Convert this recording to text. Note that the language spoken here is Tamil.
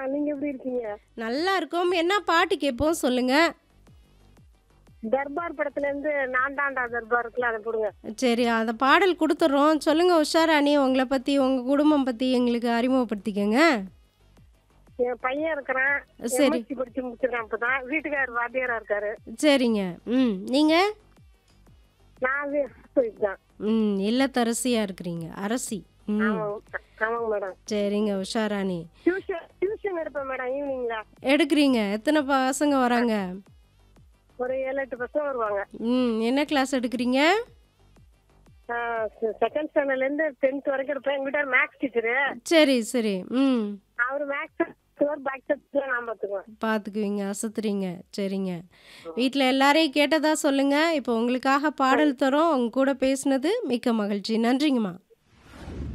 நீங்க எப்படி இருக்கீங்க நல்லா இருக்கோம் என்ன பாட்டு கேட்போம் சொல்லுங்க தர்பார் படத்துல இருந்து நான் தாண்டா தர்பார் இருக்குல்ல அதை போடுங்க சரி அந்த பாடல் கொடுத்துட்றோம் சொல்லுங்க உஷாராணி உங்களை பற்றி உங்கள் குடும்பம் பற்றி எங்களுக்கு அறிமுகப்படுத்திக்கங்க என் பையன் இருக்கிறான் சரி. எம்எஸ்சி படிச்சு முடிச்சிருக்கான் இப்பதான் வீட்டுக்காரர் வாத்தியாரா இருக்காரு சரிங்க ம் நீங்கள் நான் வி- தான் ம் இல்லத்தரசியாக இருக்கிறீங்க அரசி ம் ஆமாங்க ஆமாங்க மேடம் சரிங்க உஷாராணி டியூஷன் டியூஷன் எடுப்பேன் மேடம் ஈவினிங்ல எடுக்கிறீங்க எத்தனை பசங்க வராங்க ஒரு ஏழு எட்டு பசங்க வருவாங்க ம் என்ன கிளாஸ் எடுக்கிறீங்க செகண்ட் ஸ்டாண்டர்ட்ல இருந்து டென்த் வரைக்கும் இருப்பேன் எங்க வீட்டார் மேக்ஸ் டீச்சரு சரி சரி ம் அவர் மேக்ஸ் பேக் சப்ஜெக்ட் நான் பாத்துக்குவேன் பார்த்துக்குவீங்க அசத்துறீங்க சரிங்க வீட்டில் எல்லாரையும் கேட்டதா சொல்லுங்க இப்போ உங்களுக்காக பாடல் தரோம் உங்க கூட பேசுனது மிக்க மகிழ்ச்சி நன்றிங்கம்மா